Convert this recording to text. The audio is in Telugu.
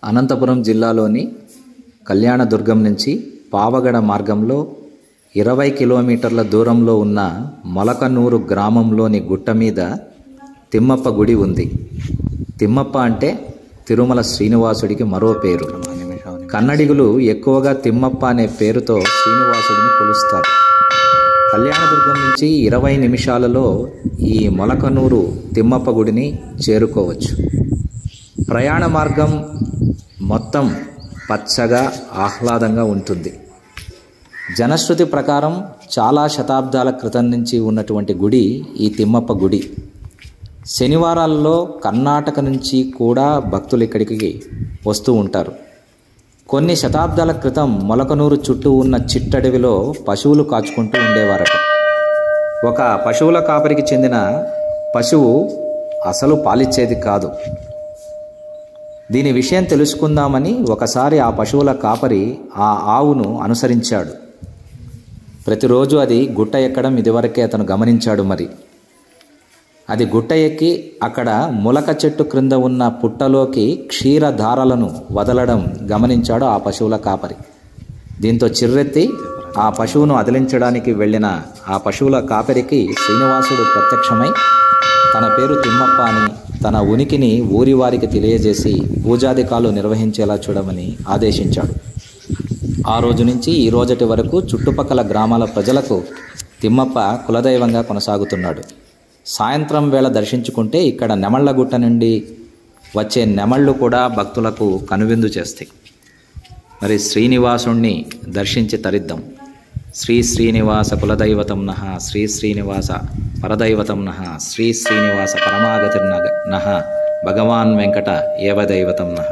అనంతపురం జిల్లాలోని కళ్యాణదుర్గం నుంచి పావగడ మార్గంలో ఇరవై కిలోమీటర్ల దూరంలో ఉన్న మొలకనూరు గ్రామంలోని గుట్ట మీద తిమ్మప్ప గుడి ఉంది తిమ్మప్ప అంటే తిరుమల శ్రీనివాసుడికి మరో పేరు కన్నడిగులు ఎక్కువగా తిమ్మప్ప అనే పేరుతో శ్రీనివాసుడిని కొలుస్తారు కళ్యాణదుర్గం నుంచి ఇరవై నిమిషాలలో ఈ మొలకనూరు తిమ్మప్ప గుడిని చేరుకోవచ్చు ప్రయాణ మార్గం మొత్తం పచ్చగా ఆహ్లాదంగా ఉంటుంది జనశ్రుతి ప్రకారం చాలా శతాబ్దాల క్రితం నుంచి ఉన్నటువంటి గుడి ఈ తిమ్మప్ప గుడి శనివారాల్లో కర్ణాటక నుంచి కూడా భక్తులు ఇక్కడికి వస్తూ ఉంటారు కొన్ని శతాబ్దాల క్రితం మొలకనూరు చుట్టూ ఉన్న చిట్టడవిలో పశువులు కాచుకుంటూ ఉండేవారట ఒక పశువుల కాపరికి చెందిన పశువు అసలు పాలిచ్చేది కాదు దీని విషయం తెలుసుకుందామని ఒకసారి ఆ పశువుల కాపరి ఆ ఆవును అనుసరించాడు ప్రతిరోజు అది గుట్ట ఎక్కడం ఇదివరకే అతను గమనించాడు మరి అది గుట్ట ఎక్కి అక్కడ ములక చెట్టు క్రింద ఉన్న పుట్టలోకి క్షీరధారలను వదలడం గమనించాడు ఆ పశువుల కాపరి దీంతో చిర్రెత్తి ఆ పశువును అదిలించడానికి వెళ్ళిన ఆ పశువుల కాపరికి శ్రీనివాసుడు ప్రత్యక్షమై తన పేరు తిమ్మప్ప అని తన ఉనికిని ఊరి వారికి తెలియజేసి పూజాధికాలు నిర్వహించేలా చూడమని ఆదేశించాడు ఆ రోజు నుంచి ఈ రోజటి వరకు చుట్టుపక్కల గ్రామాల ప్రజలకు తిమ్మప్ప కులదైవంగా కొనసాగుతున్నాడు సాయంత్రం వేళ దర్శించుకుంటే ఇక్కడ నెమళ్లగుట్ట నుండి వచ్చే నెమళ్ళు కూడా భక్తులకు కనువిందు చేస్తాయి మరి శ్రీనివాసుణ్ణి దర్శించి తరిద్దాం శ్రీ శ్రీనివాస కులదైవతం నహ శ్రీ శ్రీనివాస పరదైవతం నహ శ్రీ శ్రీనివాస పరమాగతిర్నగ నహ భగవాన్ వెంకట ఏవదైవతం నహ